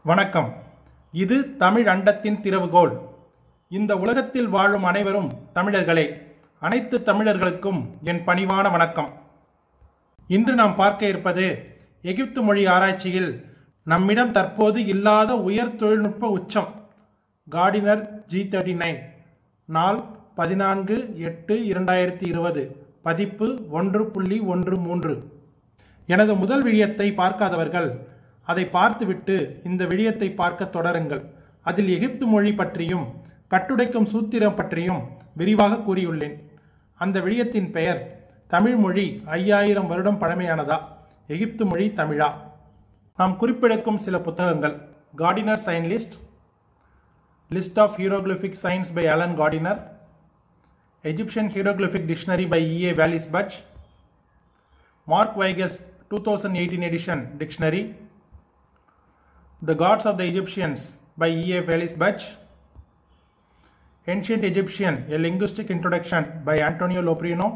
வணக்கம் இது தமிழ் அண்டத்தின் திறவுகோல் இந்த உலகத்தில் வாழும் அனைவரும் தமிழர்களே அனைத்து தமிழர்களுக்கும் என் பணிவான வணக்கம் இன்று நாம் பார்க்க இருப்பது எகிப்து மொழி ஆராய்ச்சியில் நம்மிடம் தற்போது இல்லாத உயர் தொழில்நுட்ப உச்சம் கார்டினர் ஜி தேர்ட்டி நைன் நாள் பதினான்கு எட்டு இரண்டாயிரத்தி இருபது பதிப்பு ஒன்று புள்ளி ஒன்று மூன்று எனது முதல் விழியத்தை பார்க்காதவர்கள் அதை பார்த்துவிட்டு இந்த விழியத்தை பார்க்க தொடருங்கள் அதில் எகிப்து மொழி பற்றியும் கட்டுடைக்கும் சூத்திரம் பற்றியும் விரிவாக கூறியுள்ளேன் அந்த விழியத்தின் பெயர் தமிழ் மொழி ஐயாயிரம் வருடம் பழமையானதா எகிப்து மொழி தமிழா நாம் குறிப்பிடக்கும் சில புத்தகங்கள் Gardiner sign list list of hieroglyphic science by Alan Gardiner Egyptian hieroglyphic dictionary by E A Wallis Budge Mark Vygus 2018 edition dictionary The Gods of the Egyptians by E.A. Velis Bach Ancient Egyptian A Linguistic Introduction by Antonio Loprino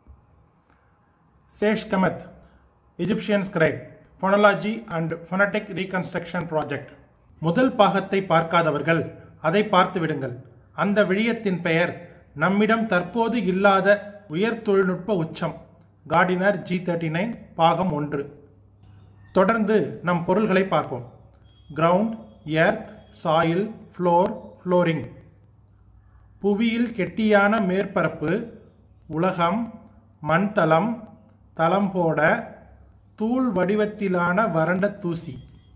Sesh Kamath Egyptian Scribe Phonology and Phonetic Reconstruction Project முதல் பாகத்தை பார்க்காதவர்கள் அதை பார்த்து விடுங்கள் அந்த விழியத்தின் பெயர் நம்மிடம் தற்போது இல்லாத உயர் தொழில்நுட்ப உச்சம் கார்டினர் ஜி தேர்ட்டி நைன் பாகம் ஒன்று தொடர்ந்து நம் பொருள்களை பார்ப்போம் ground earth soil floor flooring புவியில் கெட்டியான மேற்பரப்பு உலகம் மண்தளம் தளம் போட தூள் வடிவத்திலான வறண்ட தூசி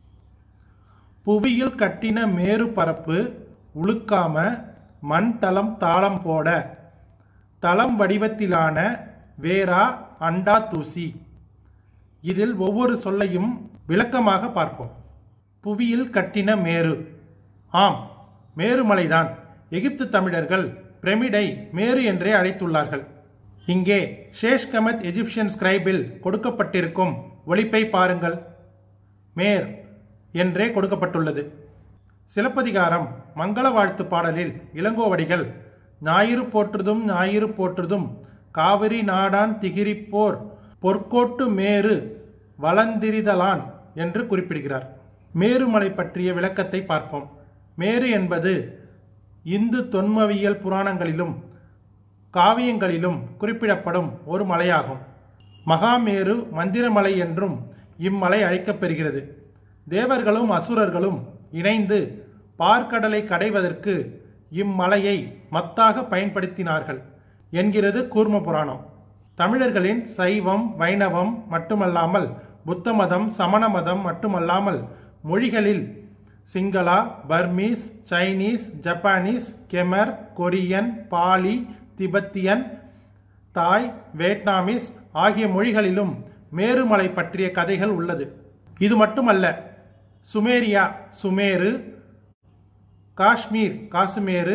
புவியில் கட்டின மேரு பரப்பு உழுக்காம மண் தளம் தாளம் போட தளம் வடிவத்திலான வேரா அண்டா தூசி இதில் ஒவ்வொரு சொல்லையும் விளக்கமாக பார்ப்போம் புவியில் கட்டின மேரு ஆம் மேருமலைதான் எகிப்து தமிழர்கள் பிரமிடை மேரு என்றே அழைத்துள்ளார்கள் இங்கே ஷேஷ் கமத் எஜிப்சியன் ஸ்கிரைபில் கொடுக்கப்பட்டிருக்கும் ஒளிப்பை பாருங்கள் மேர் என்றே கொடுக்கப்பட்டுள்ளது சிலப்பதிகாரம் மங்கள வாழ்த்து பாடலில் இளங்கோவடிகள் ஞாயிறு போற்றுதும் ஞாயிறு போற்றுதும் காவிரி நாடான் திகிரிப்போர் பொற்கோட்டு மேரு வளந்திரிதலான் என்று குறிப்பிடுகிறார் மேருமலை பற்றிய விளக்கத்தை பார்ப்போம் மேரு என்பது இந்து தொன்மவியல் புராணங்களிலும் காவியங்களிலும் குறிப்பிடப்படும் ஒரு மலையாகும் மகாமேரு மந்திரமலை என்றும் இம்மலை அழைக்கப்பெறுகிறது தேவர்களும் அசுரர்களும் இணைந்து பார்க்கடலை கடைவதற்கு இம்மலையை மத்தாக பயன்படுத்தினார்கள் என்கிறது கூர்ம புராணம் தமிழர்களின் சைவம் வைணவம் மட்டுமல்லாமல் புத்த மதம் சமண மதம் மட்டுமல்லாமல் மொழிகளில் Sinhala Burmese Chinese Japanese Khmer Korean Pali Tibetan Thai Vietnamese ஆகிய மொழிகளிலும் மேருமலை பற்றிய கதைகள் உள்ளது இது மட்டுமல்ல Sumeria Sumeru Kashmir Kasumeru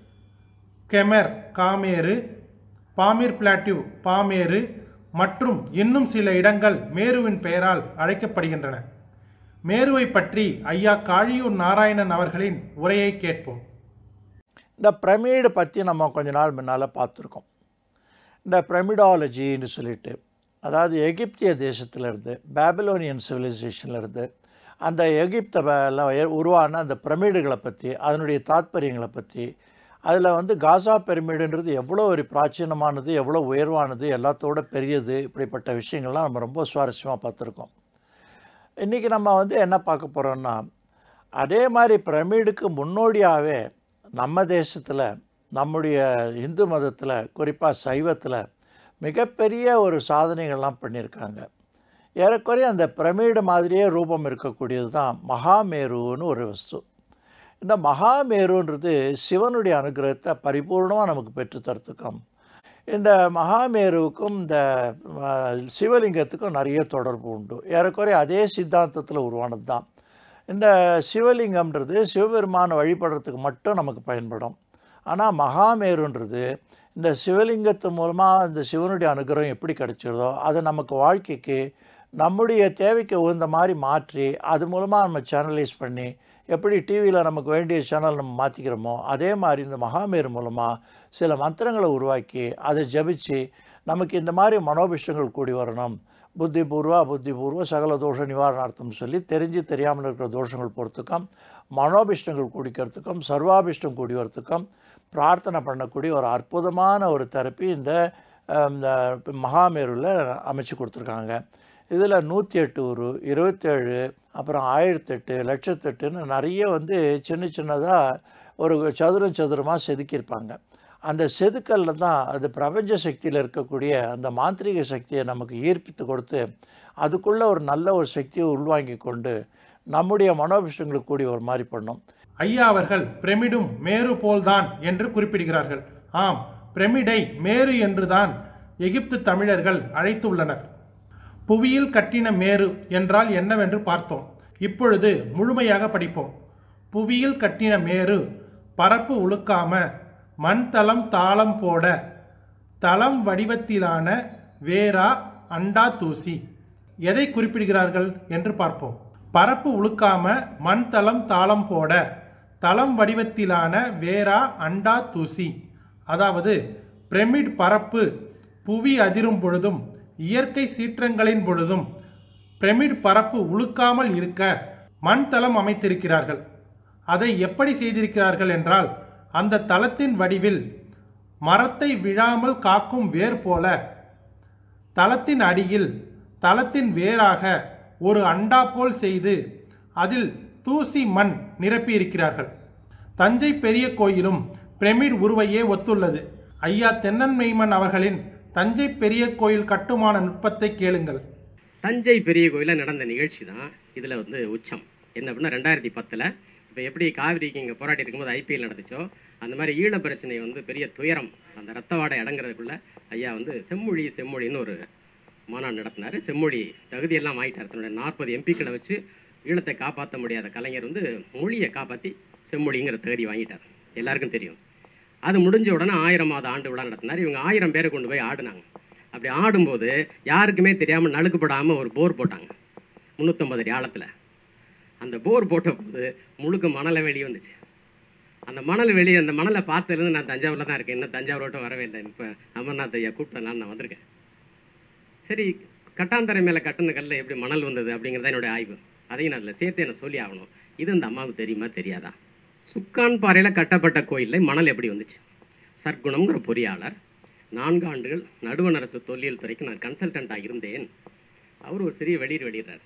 Khmer Kameru Pamir plateau Pameru மற்றும் இன்னும் சில இடங்கள் மேருவின் பெயரால் அழைக்கப்படுகின்றன மேருவை பற்றி ஐயா காழியூர் நாராயணன் அவர்களின் உரையை கேட்போம் இந்த பிரமிடு பற்றி நம்ம கொஞ்ச நாள் முன்னால் பார்த்துருக்கோம் இந்த பிரமிடாலஜின்னு சொல்லிட்டு அதாவது எகிப்திய தேசத்திலிருந்து பேபிலோனியன் சிவிலைசேஷன்லேருந்து அந்த எகிப்தில் உருவான அந்த பிரமிடுகளை பற்றி அதனுடைய தாத்பரியங்களை பற்றி அதில் வந்து காசா பிரமிடுன்றது எவ்வளோ ஒரு பிராச்சீனமானது எவ்வளோ உயர்வானது எல்லாத்தோட பெரியது இப்படிப்பட்ட விஷயங்கள்லாம் நம்ம ரொம்ப சுவாரஸ்யமாக பார்த்துருக்கோம் இன்றைக்கி நம்ம வந்து என்ன பார்க்க போகிறோம்னா அதே மாதிரி பிரமிடுக்கு முன்னோடியாகவே நம்ம தேசத்தில் நம்முடைய இந்து மதத்தில் குறிப்பாக சைவத்தில் மிகப்பெரிய ஒரு சாதனைகள்லாம் பண்ணியிருக்காங்க ஏறக்குறைய அந்த பிரமிடு மாதிரியே ரூபம் இருக்கக்கூடியது தான் மகாமேருன்னு ஒரு வஸ்து இந்த மகாமேருன்றது சிவனுடைய அனுகிரகத்தை பரிபூர்ணமாக நமக்கு பெற்றுத்தரத்துக்கும் இந்த மகாமேருவுக்கும் இந்த சிவலிங்கத்துக்கும் நிறைய தொடர்பு உண்டு ஏறக்குறைய அதே சித்தாந்தத்தில் உருவானது தான் இந்த சிவலிங்கம்ன்றது சிவபெருமானை வழிபடுறதுக்கு மட்டும் நமக்கு பயன்படும் ஆனால் மகாமேருன்றது இந்த சிவலிங்கத்து மூலமாக இந்த சிவனுடைய அனுகிரகம் எப்படி கிடைச்சிருதோ அதை நமக்கு வாழ்க்கைக்கு நம்முடைய தேவைக்கு உகந்த மாதிரி மாற்றி அது மூலமாக நம்ம சேனலைஸ் பண்ணி எப்படி டிவியில் நமக்கு வேண்டிய சேனல் நம்ம மாற்றிக்கிறோமோ அதே மாதிரி இந்த மகாமேரு மூலமாக சில மந்திரங்களை உருவாக்கி அதை ஜபிச்சு நமக்கு இந்த மாதிரி மனோபிஷங்கள் கூடி வரணும் புத்திபூர்வ புத்திபூர்வ சகல தோஷ நிவாரணார்த்தம் சொல்லி தெரிஞ்சு தெரியாமல் இருக்கிற தோஷங்கள் போகிறதுக்கும் மனோபிஷ்டங்கள் குடிக்கிறதுக்கும் சர்வாபிஷ்டம் கூடி வரத்துக்கும் பிரார்த்தனை பண்ணக்கூடிய ஒரு அற்புதமான ஒரு தெரப்பி இந்த அஹ், இந்த மகாமேருவில் அமைச்சு கொடுத்துருக்காங்க இதில் நூற்றி எட்டு ஒரு இருபத்தேழு அப்புறம் ஆயிரத்தெட்டு லட்சத்தெட்டுன்னு நிறைய வந்து சின்ன சின்னதாக ஒரு சதுரம் சதுரமாக செதுக்கியிருப்பாங்க அந்த செதுக்கல்ல தான் அது பிரபஞ்ச சக்தியில் இருக்கக்கூடிய அந்த மாந்திரீக சக்தியை நமக்கு ஈர்ப்பித்து கொடுத்து அதுக்குள்ளே ஒரு நல்ல ஒரு சக்தியை உள்வாங்கி கொண்டு நம்முடைய மனோபிஷங்களுக்கு கூடி ஒரு மாதிரி பண்ணும் ஐயா அவர்கள் பிரமிடும் மேரு போல்தான் என்று குறிப்பிடுகிறார்கள் ஆம் பிரமிடை மேரு என்றுதான் எகிப்து தமிழர்கள் அழைத்துள்ளனர் புவியில் கட்டின மேரு என்றால் என்னவென்று பார்த்தோம் இப்பொழுது முழுமையாக படிப்போம் புவியில் கட்டின மேரு பரப்பு உழுக்காம மண் தளம் தாளம் போட தளம் வடிவத்திலான வேரா அண்டா தூசி எதை குறிப்பிடுகிறார்கள் என்று பார்ப்போம் பரப்பு உழுக்காம மண் தளம் தாளம் போட தளம் வடிவத்திலான வேரா அண்டா தூசி அதாவது பிரமிட் பரப்பு புவி அதிரும் பொழுதும் இயற்கை சீற்றங்களின் பொழுதும் பிரமிட் பரப்பு உழுக்காமல் இருக்க மண் தளம் அமைத்திருக்கிறார்கள் அதை எப்படி செய்திருக்கிறார்கள் என்றால் அந்த தளத்தின் வடிவில் மரத்தை விழாமல் காக்கும் வேர் போல தளத்தின் அடியில் தளத்தின் வேராக ஒரு அண்டா போல் செய்து அதில் தூசி மண் நிரப்பியிருக்கிறார்கள் தஞ்சை பெரிய கோயிலும் பிரமிட் உருவையே ஒத்துள்ளது ஐயா தென்னன் மெய்மன் அவர்களின் தஞ்சை பெரிய கோயில் கட்டுமான நுட்பத்தை கேளுங்கள் தஞ்சை பெரிய கோயிலில் நடந்த நிகழ்ச்சி தான் இதில் வந்து உச்சம் என்ன அப்படின்னா ரெண்டாயிரத்தி பத்தில் இப்போ எப்படி காவிரிக்கு இங்கே போராட்டி இருக்கும்போது ஐபிஎல் நடந்துச்சோ அந்த மாதிரி ஈழ பிரச்சனை வந்து பெரிய துயரம் அந்த ரத்த வாடை அடங்குறதுக்குள்ள ஐயா வந்து செம்மொழி செம்மொழின்னு ஒரு மாநாடு நடத்தினார் செம்மொழி தகுதியெல்லாம் வாங்கிட்டார் தன்னுடைய நாற்பது எம்பிக்களை வச்சு ஈழத்தை காப்பாற்ற முடியாத கலைஞர் வந்து மொழியை காப்பாற்றி செம்மொழிங்கிற தகுதி வாங்கிட்டார் எல்லாருக்கும் தெரியும் அது முடிஞ்ச உடனே ஆயிரம் மாத ஆண்டு விழா நடத்தினார் இவங்க ஆயிரம் பேரை கொண்டு போய் ஆடினாங்க அப்படி ஆடும்போது யாருக்குமே தெரியாமல் நழுக்குப்படாமல் ஒரு போர் போட்டாங்க முந்நூற்றம்பது அடி ஆழத்தில் அந்த போர் போட்ட போது முழுக்க மணலை வெளியே வந்துச்சு அந்த மணல் வெளியே அந்த மணலை பார்த்ததுலேருந்து நான் தஞ்சாவூரில் தான் இருக்கேன் இன்னும் தஞ்சாவூர் விட்டு வரவே இல்லை இப்போ அமர்நாத் ஐயா கூப்பிட்டனால நான் வந்திருக்கேன் சரி கட்டாந்தரை மேலே கட்டுன கல்ல எப்படி மணல் வந்தது அப்படிங்கிறத என்னுடைய ஆய்வு அதையும் நான் அதில் சேர்த்து என்ன சொல்லி ஆகணும் இது அந்த அம்மாவுக்கு தெரியுமா தெரியாதா சுக்கான் பாறையில் கட்டப்பட்ட கோயிலில் மணல் எப்படி வந்துச்சு சர்க்குணம்ங்கிற பொறியாளர் நான்கு ஆண்டுகள் நடுவண் அரசு தொல்லியல் துறைக்கு நான் கன்சல்டண்ட்டாக இருந்தேன் அவர் ஒரு சிறிய வெளியீடு வெளியிடுறார்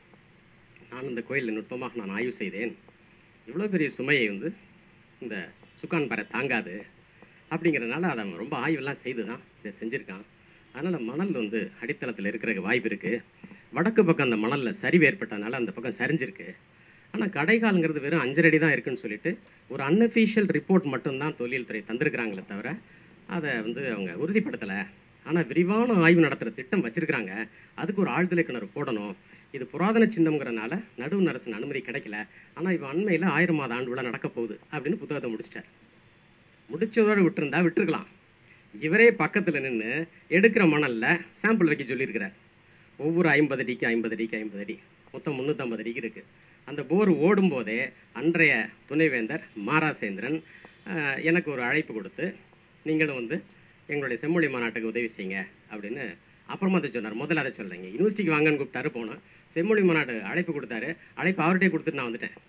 நான் இந்த கோயிலில் நுட்பமாக நான் ஆய்வு செய்தேன் இவ்வளோ பெரிய சுமையை வந்து இந்த சுக்கான் பாறை தாங்காது அப்படிங்கிறதுனால அதை அவன் ரொம்ப ஆய்வெல்லாம் செய்து தான் இதை செஞ்சுருக்கான் அதனால் மணல் வந்து அடித்தளத்தில் இருக்கிற வாய்ப்பு இருக்குது வடக்கு பக்கம் அந்த மணலில் சரிவு ஏற்பட்டதுனால அந்த பக்கம் சரிஞ்சிருக்கு ஆனால் கடைகால்ங்கிறது வெறும் அஞ்சரை அடி தான் இருக்குன்னு சொல்லிட்டு ஒரு அன்அஃபீஷியல் ரிப்போர்ட் மட்டும்தான் தொழில் துறை தந்திருக்கிறாங்களே தவிர அதை வந்து அவங்க உறுதிப்படுத்தலை ஆனால் விரிவான ஆய்வு நடத்துகிற திட்டம் வச்சுருக்கிறாங்க அதுக்கு ஒரு ஆழ்துளை கிணறு போடணும் இது புராதன சின்னம்ங்கிறனால நடுவண் அரசின் அனுமதி கிடைக்கல ஆனால் இப்போ அண்மையில் ஆயிரம் மாத ஆண்டு விழா நடக்க போகுது அப்படின்னு புத்தகத்தை முடிச்சிட்டார் முடிச்சதோடு விட்டுருந்தா விட்டுருக்கலாம் இவரே பக்கத்தில் நின்று எடுக்கிற மணலில் சாம்பிள் வைக்க சொல்லியிருக்கிறார் ஒவ்வொரு ஐம்பது அடிக்கு ஐம்பது அடிக்கு ஐம்பது அடி மொத்தம் முந்நூற்றம்பது அடிக்கு இருக்குது அந்த போர் ஓடும்போதே அன்றைய துணைவேந்தர் மாராசேந்திரன் ஆஹ், எனக்கு ஒரு அழைப்பு கொடுத்து நீங்களும் வந்து எங்களுடைய செம்மொழி மாநாட்டுக்கு உதவி செய்யுங்க அப்படின்னு அப்புறமா அதை சொன்னார் முதல்ல அதை சொல்லுங்க யூனிவர்சிட்டிக்கு வாங்கன்னு கூப்பிட்டாரு போனேன் செம்மொழி மாநாட்டு அழைப்பு கொடுத்தாரு அழைப்பு அவர்கிட்டே கொடுத்துட்டு நான் வந்துட்டேன்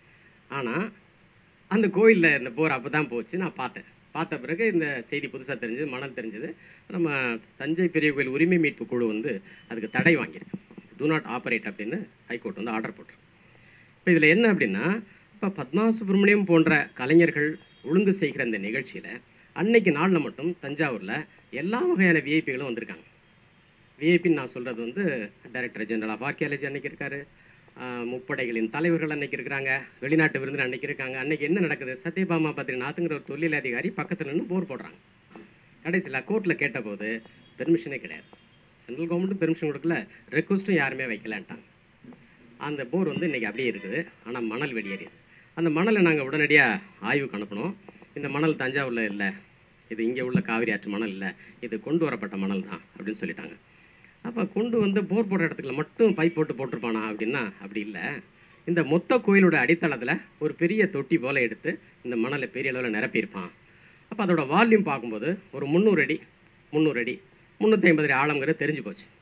ஆனால் அந்த கோயிலில் இந்த போர் அப்போ தான் போச்சு நான் பார்த்தேன் பார்த்த பிறகு இந்த செய்தி புதுசாக தெரிஞ்சது மணல் தெரிஞ்சது நம்ம தஞ்சை பெரிய கோயில் உரிமை மீட்பு குழு வந்து அதுக்கு தடை வாங்கியிருக்கு do நாட் ஆப்பரேட் அப்படின்னு ஹைகோர்ட் வந்து ஆர்டர் போட்டிருக்கு இப்போ இதில் என்ன அப்படின்னா இப்போ பத்மா சுப்பிரமணியம் போன்ற கலைஞர்கள் ஒழுங்கு செய்கிற இந்த நிகழ்ச்சியில் அன்னைக்கு நாளில் மட்டும் தஞ்சாவூரில் எல்லா வகையான விஐபிகளும் வந்திருக்காங்க விஐபின்னு நான் சொல்கிறது வந்து டைரக்டர் ஜெனரல் ஆஃப் ஆர்கியாலஜி அன்னைக்கு இருக்காரு ஆஹ் முப்படைகளின் தலைவர்கள் அன்னைக்கு இருக்கிறாங்க வெளிநாட்டு விருந்தினர் அன்னைக்கு இருக்காங்க அன்னைக்கு என்ன நடக்குது சத்யபாமா பத்ரிநாத்ங்கிற ஒரு தொழில் அதிகாரி பக்கத்தில் நின்று போர் போடுறாங்க கடைசியில் கோர்ட்டில் கேட்டபோது பெர்மிஷனே கிடையாது சென்ட்ரல் கவர்மெண்ட்டும் பெர்மிஷன் கொடுக்கல ரெக்வஸ்ட்டும் யாருமே வைக்கலான்ட்டாங்க அந்த போர் வந்து இன்றைக்கி அப்படியே இருக்குது ஆனால் மணல் வெளியேறியது அந்த மணலை நாங்கள் உடனடியாக ஆய்வுக்கு அனுப்பினோம் இந்த மணல் தஞ்சாவூரில் இல்லை இது இங்கே உள்ள காவிரி ஆற்று மணல் இல்லை இது கொண்டு வரப்பட்ட மணல் தான் அப்படின்னு சொல்லிட்டாங்க அப்போ கொண்டு வந்து போர் போடுற இடத்துல மட்டும் பைப் போட்டு போட்டிருப்பானா அப்படின்னா அப்படி இல்லை இந்த மொத்த கோயிலோட அடித்தளத்தில் ஒரு பெரிய தொட்டி போல எடுத்து இந்த மணலை பெரிய அளவில் நிரப்பியிருப்பான் அப்போ அதோட வால்யூம் பார்க்கும்போது ஒரு முந்நூறு அடி முந்நூறு அடி முந்நூற்றி ஐம்பது அடி ஆழங்கிறது தெரிஞ்சு போச்சு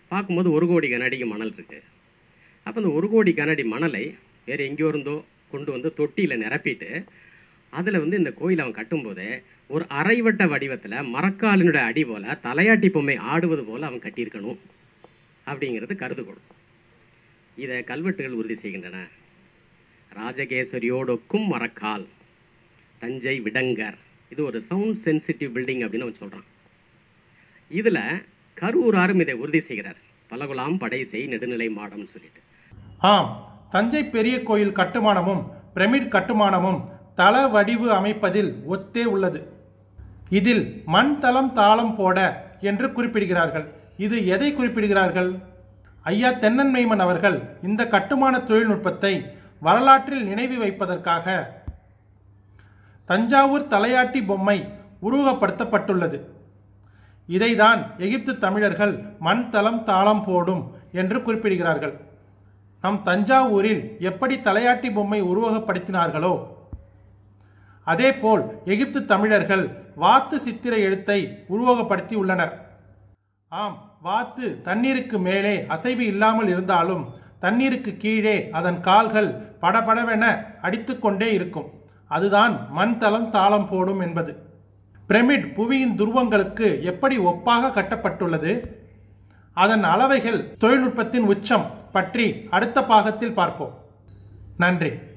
பார்க்கும்போது ஒரு கோடி கனஅடிக்கு மணல் இருக்குது அப்போ அந்த ஒரு கோடி கனஅடி மணலை வேறு எங்கேயோ இருந்தோ கொண்டு வந்து தொட்டியில் நிரப்பிட்டு அதில் வந்து இந்த கோயில் அவன் கட்டும்போதே ஒரு அரைவட்ட வடிவத்தில் மரக்காலினுடைய அடி போல் தலையாட்டி பொம்மை ஆடுவது போல் அவன் கட்டியிருக்கணும் அப்படிங்கிறது கருதுகோள் இதை கல்வெட்டுகள் உறுதி செய்கின்றன ராஜகேஸ்வரியோடொக்கும் மரக்கால் தஞ்சை விடங்கர் இது ஒரு சவுண்ட் சென்சிட்டிவ் பில்டிங் அப்படின்னு அவன் சொல்கிறான் இதில் கரூராரும் இதை உறுதி செய்கிறார் பலகுலாம் படை செய் நெடுநிலை மாடம்னு சொல்லிட்டு ஆம் தஞ்சை பெரிய கோயில் கட்டுமானமும் பிரமிட் கட்டுமானமும் தள வடிவு அமைப்பதில் ஒத்தே உள்ளது இதில் மண் தளம் தாளம் போட என்று குறிப்பிடுகிறார்கள் இது எதை குறிப்பிடுகிறார்கள் ஐயா தென்னன்மைமன் அவர்கள் இந்த கட்டுமான தொழில்நுட்பத்தை வரலாற்றில் நினைவு வைப்பதற்காக தஞ்சாவூர் தலையாட்டி பொம்மை உருவகப்படுத்தப்பட்டுள்ளது இதைதான் எகிப்து தமிழர்கள் மண் தளம் தாளம் போடும் என்று குறிப்பிடுகிறார்கள் நம் தஞ்சாவூரில் எப்படி தலையாட்டி பொம்மை உருவகப்படுத்தினார்களோ அதேபோல் எகிப்து தமிழர்கள் வாத்து சித்திர எழுத்தை உருவகப்படுத்தி உள்ளனர் ஆம் வாத்து தண்ணீருக்கு மேலே அசைவு இல்லாமல் இருந்தாலும் தண்ணீருக்கு கீழே அதன் கால்கள் படபடவென அடித்துக்கொண்டே இருக்கும் அதுதான் மண் தளம் தாளம் போடும் என்பது பிரமிட் புவியின் துருவங்களுக்கு எப்படி ஒப்பாக கட்டப்பட்டுள்ளது அதன் அளவைகள் தொழில்நுட்பத்தின் உச்சம் பற்றி அடுத்த பாகத்தில் பார்ப்போம் நன்றி